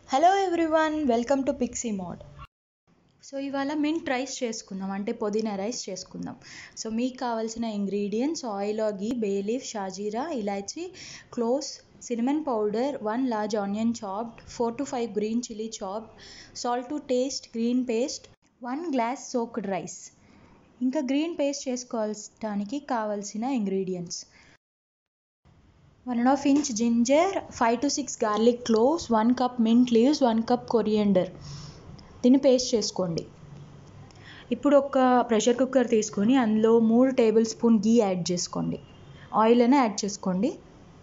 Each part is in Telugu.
hello everyone welcome to pixie mode so ఇవాళ మింట్ రైస్ చేసుకుందాం అంటే పుదీనా రైస్ చేసుకుందాం సో మీకు కావాల్సిన ingredients oil ghee bay leaf shahjeera elaichi cloves cinnamon powder one large onion chopped four to five green chilli chopped salt to taste green paste one glass soaked rice ఇంకా గ్రీన్ పేస్ట్ చేసుకోవడానికి కావాల్సిన ingredients one and half inch ginger five to six garlic cloves one cup mint leaves one cup coriander దీన్ని పేస్ట్ చేసుకోండి ఇప్పుడు ఒక ప్రెషర్ కుక్కర్ తీసుకొని అందులో మూడు టేబుల్ స్పూన్ గీ యాడ్ చేసుకోండి ఆయిల్ అయినా యాడ్ చేసుకోండి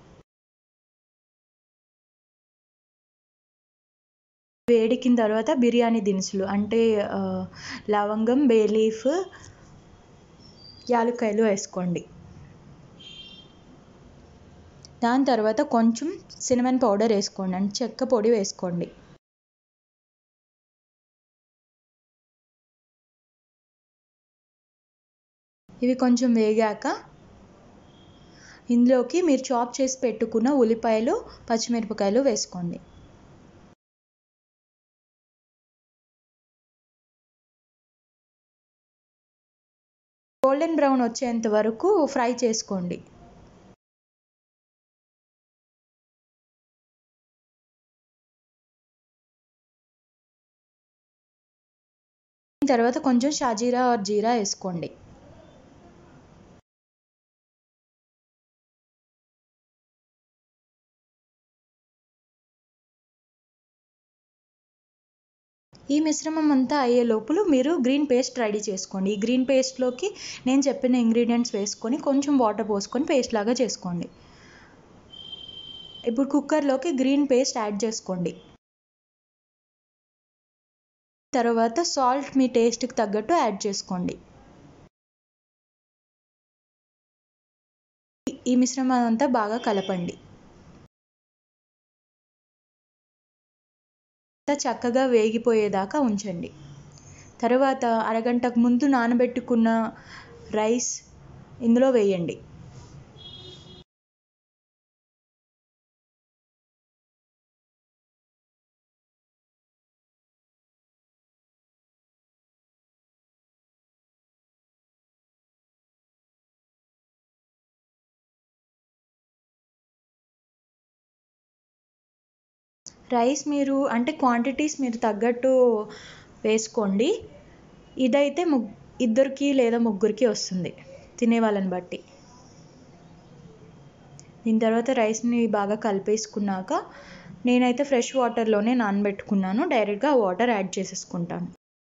వేడికిన తర్వాత బిర్యానీ దినుసులు అంటే లవంగం బే లీఫ్ యాలక్కాయలు వేసుకోండి దాని తర్వాత కొంచెం సినమన్ పౌడర్ వేసుకోండి అంటే చెక్క పొడి వేసుకోండి ఇవి కొంచెం వేగాక ఇందులోకి మీరు చాప్ చేసి పెట్టుకున్న ఉల్లిపాయలు పచ్చిమిరపకాయలు వేసుకోండి గోల్డెన్ బ్రౌన్ వచ్చేంత వరకు ఫ్రై చేసుకోండి తర్వాత కొంచెం షాజీరా ఆర్ జీరా వేసుకోండి ఈ మిశ్రమం అంతా అయ్యే లోపల మీరు గ్రీన్ పేస్ట్ రెడీ చేసుకోండి ఈ గ్రీన్ పేస్ట్లోకి నేను చెప్పిన ఇంగ్రీడియంట్స్ వేసుకొని కొంచెం వాటర్ పోసుకొని పేస్ట్ లాగా చేసుకోండి ఇప్పుడు కుక్కర్లోకి గ్రీన్ పేస్ట్ యాడ్ చేసుకోండి తర్వాత సాల్ట్ మీ టేస్ట్కి తగ్గట్టు యాడ్ చేసుకోండి ఈ మిశ్రమం అంతా బాగా కలపండి చక్కగా వేగిపోయేదాకా ఉంచండి తర్వాత అరగంటకు ముందు నానబెట్టుకున్న రైస్ ఇందులో వేయండి రైస్ మీరు అంటే క్వాంటిటీస్ మీరు తగ్గట్టు వేసుకోండి ఇదైతే ముగ్ ఇద్దరికి లేదా ముగ్గురికి వస్తుంది తినే వాళ్ళని బట్టి దీని తర్వాత రైస్ని బాగా కలిపేసుకున్నాక నేనైతే ఫ్రెష్ వాటర్లోనే నానబెట్టుకున్నాను డైరెక్ట్గా వాటర్ యాడ్ చేసేసుకుంటాను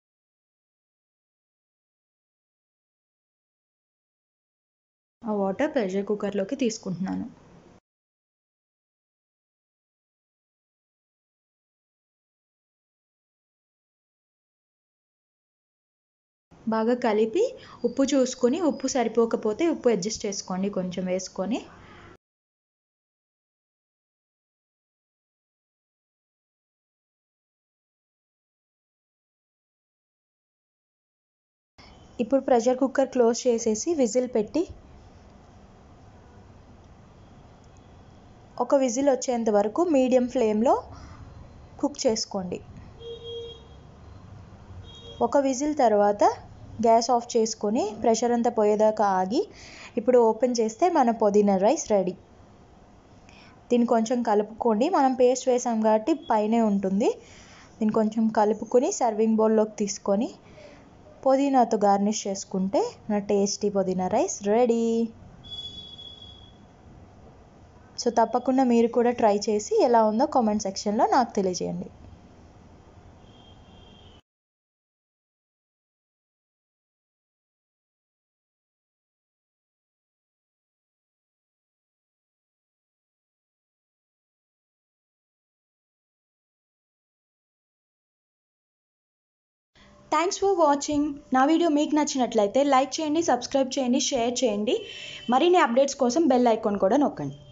ఆ వాటర్ ప్రెషర్ కుక్కర్లోకి తీసుకుంటున్నాను బాగా కలిపి ఉప్పు చూసుకొని ఉప్పు సరిపోకపోతే ఉప్పు అడ్జస్ట్ చేసుకోండి కొంచెం వేసుకొని ఇప్పుడు ప్రెషర్ కుక్కర్ క్లోజ్ చేసేసి విజిల్ పెట్టి ఒక విజిల్ వచ్చేంత వరకు మీడియం ఫ్లేమ్లో కుక్ చేసుకోండి ఒక విజిల్ తర్వాత గ్యాస్ ఆఫ్ చేసుకొని ప్రెషర్ అంతా పోయేదాకా ఆగి ఇప్పుడు ఓపెన్ చేస్తే మన పుదీనా రైస్ రెడీ దీన్ని కొంచెం కలుపుకోండి మనం పేస్ట్ వేసాం కాబట్టి పైనే ఉంటుంది దీన్ని కొంచెం కలుపుకొని సర్వింగ్ బౌల్లోకి తీసుకొని పుదీనాతో గార్నిష్ చేసుకుంటే మన టేస్టీ పుదీనా రైస్ రెడీ సో తప్పకుండా మీరు కూడా ట్రై చేసి ఎలా ఉందో కామెంట్ సెక్షన్లో నాకు తెలియజేయండి థ్యాంక్స్ ఫర్ వాచింగ్ నా వీడియో మీకు నచ్చినట్లయితే లైక్ చేయండి సబ్స్క్రైబ్ చేయండి షేర్ చేయండి మరిన్ని అప్డేట్స్ కోసం బెల్ ఐకాన్ కూడా నొక్కండి